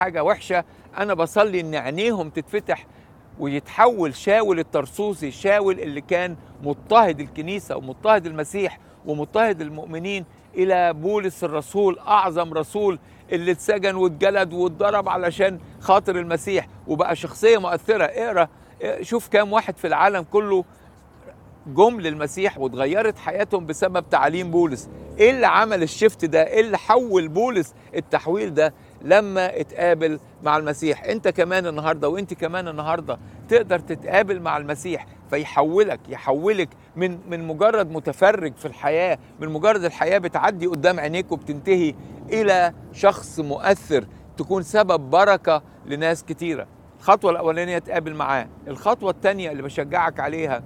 حاجه وحشه انا بصلي ان عينيهم تتفتح ويتحول شاول الترسوسي شاول اللي كان مضطهد الكنيسه ومضطهد المسيح ومضطهد المؤمنين الى بولس الرسول اعظم رسول اللي اتسجن واتجلد واتضرب علشان خاطر المسيح وبقى شخصيه مؤثره اقرا شوف كام واحد في العالم كله جم للمسيح واتغيرت حياتهم بسبب تعليم بولس ايه اللي عمل الشفت ده ايه اللي حول بولس التحويل ده لما اتقابل مع المسيح انت كمان النهارده وانت كمان النهارده تقدر تتقابل مع المسيح فيحولك يحولك من من مجرد متفرج في الحياه من مجرد الحياه بتعدي قدام عينيك وبتنتهي الى شخص مؤثر تكون سبب بركه لناس كتيره الخطوه الاولانيه تقابل معاه الخطوه الثانيه اللي بشجعك عليها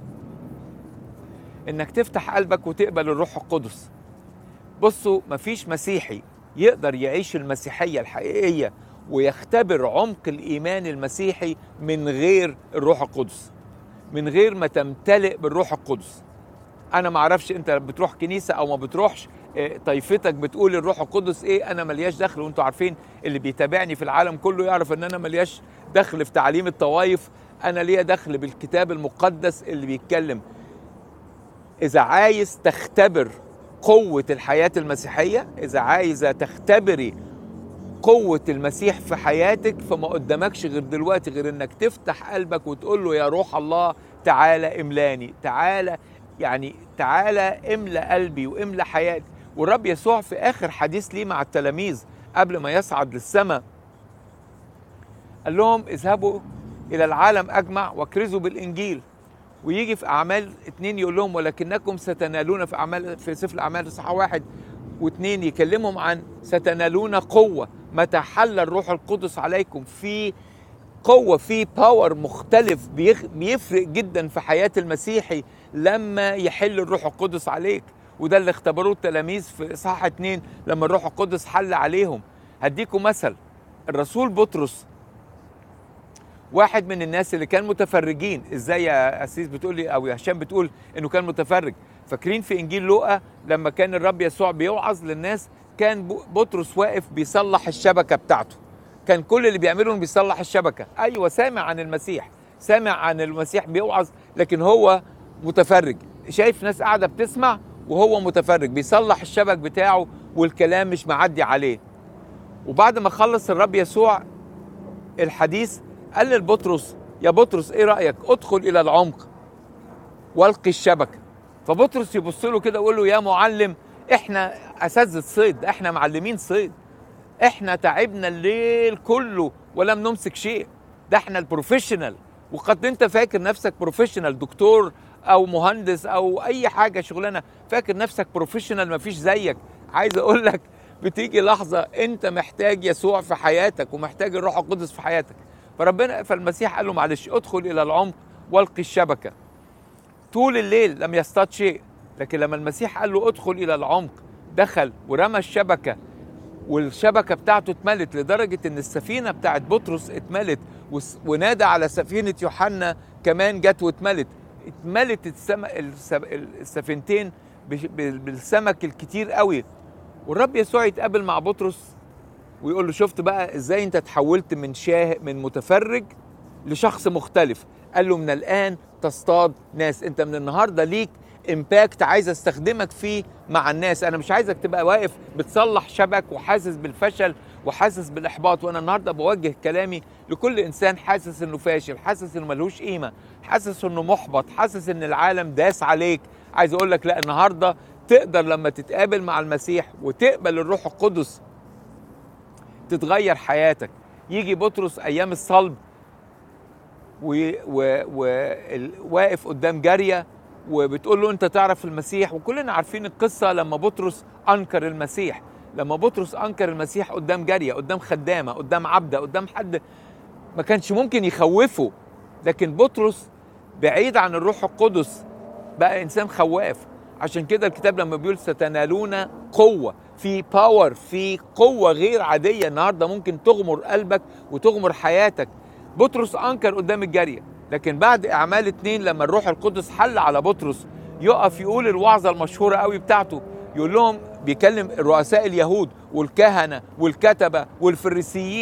انك تفتح قلبك وتقبل الروح القدس بصوا مفيش مسيحي يقدر يعيش المسيحيه الحقيقيه ويختبر عمق الايمان المسيحي من غير الروح القدس من غير ما تمتلئ بالروح القدس انا ما اعرفش انت بتروح كنيسه او ما بتروحش طائفتك بتقول الروح القدس ايه انا ملياش دخل وانتوا عارفين اللي بيتابعني في العالم كله يعرف ان انا ملياش دخل في تعليم الطوائف انا ليا دخل بالكتاب المقدس اللي بيتكلم اذا عايز تختبر قوة الحياة المسيحية إذا عايزة تختبري قوة المسيح في حياتك فما قدامكش غير دلوقتي غير إنك تفتح قلبك وتقول له يا روح الله تعالى املاني تعالى يعني تعالى املى قلبي واملى حياتي والرب يسوع في آخر حديث ليه مع التلاميذ قبل ما يصعد للسماء قال لهم اذهبوا إلى العالم أجمع واكرزوا بالإنجيل ويجي في اعمال اتنين يقول لهم ولكنكم ستنالون في اعمال في سفر الاعمال اصحاح واحد واثنين يكلمهم عن ستنالون قوه متى حل الروح القدس عليكم في قوه في باور مختلف بيفرق جدا في حياه المسيحي لما يحل الروح القدس عليك وده اللي اختبروه التلاميذ في اصحاح اتنين لما الروح القدس حل عليهم هديكم مثل الرسول بطرس واحد من الناس اللي كان متفرجين ازاي يا اسيس بتقول لي او يا هشام بتقول انه كان متفرج فاكرين في انجيل لوقا لما كان الرب يسوع بيوعظ للناس كان بطرس واقف بيصلح الشبكه بتاعته كان كل اللي بيعمله انه بيصلح الشبكه ايوه سامع عن المسيح سامع عن المسيح بيوعظ لكن هو متفرج شايف ناس قاعده بتسمع وهو متفرج بيصلح الشبك بتاعه والكلام مش معدي عليه وبعد ما خلص الرب يسوع الحديث قال لبطرس يا بطرس ايه رايك ادخل الى العمق والقي الشبكه فبطرس يبص له كده ويقول له يا معلم احنا اساتذه صيد احنا معلمين صيد احنا تعبنا الليل كله ولم نمسك شيء ده احنا البروفيشنال وقد انت فاكر نفسك بروفيشنال دكتور او مهندس او اي حاجه شغلانه فاكر نفسك بروفيشنال مفيش زيك عايز اقول لك بتيجي لحظه انت محتاج يسوع في حياتك ومحتاج الروح القدس في حياتك فربنا فالمسيح قال له معلش ادخل الى العمق والقي الشبكه طول الليل لم يصطاد شيء لكن لما المسيح قال له ادخل الى العمق دخل ورمى الشبكه والشبكه بتاعته اتملت لدرجه ان السفينه بتاعت بطرس اتملت ونادى على سفينه يوحنا كمان جت واتملت اتملت السم... السفينتين بالسمك الكتير قوي والرب يسوع يتقابل مع بطرس ويقول له شفت بقى ازاي انت تحولت من شاه من متفرج لشخص مختلف قال له من الان تصطاد ناس انت من النهارده ليك امباكت عايز استخدمك فيه مع الناس انا مش عايزك تبقى واقف بتصلح شبك وحاسس بالفشل وحاسس بالاحباط وانا النهارده بوجه كلامي لكل انسان حاسس انه فاشل حاسس انه ملهوش قيمه حاسس انه محبط حاسس ان العالم داس عليك عايز اقول لك لا النهارده تقدر لما تتقابل مع المسيح وتقبل الروح القدس تتغير حياتك يجي بطرس ايام الصلب وواقف قدام جاريه وبتقول له انت تعرف المسيح وكلنا عارفين القصه لما بطرس انكر المسيح لما بطرس انكر المسيح قدام جاريه قدام خدامه قدام عبده قدام حد ما كانش ممكن يخوفه لكن بطرس بعيد عن الروح القدس بقى انسان خواف عشان كده الكتاب لما بيقول ستنالون قوه في باور في قوة غير عادية النهاردة ممكن تغمر قلبك وتغمر حياتك بطرس أنكر قدام الجارية لكن بعد أعمال اتنين لما الروح القدس حل على بطرس يقف يقول الوعظة المشهورة قوي بتاعته يقول لهم بيكلم رؤساء اليهود والكهنة والكتبة والفريسيين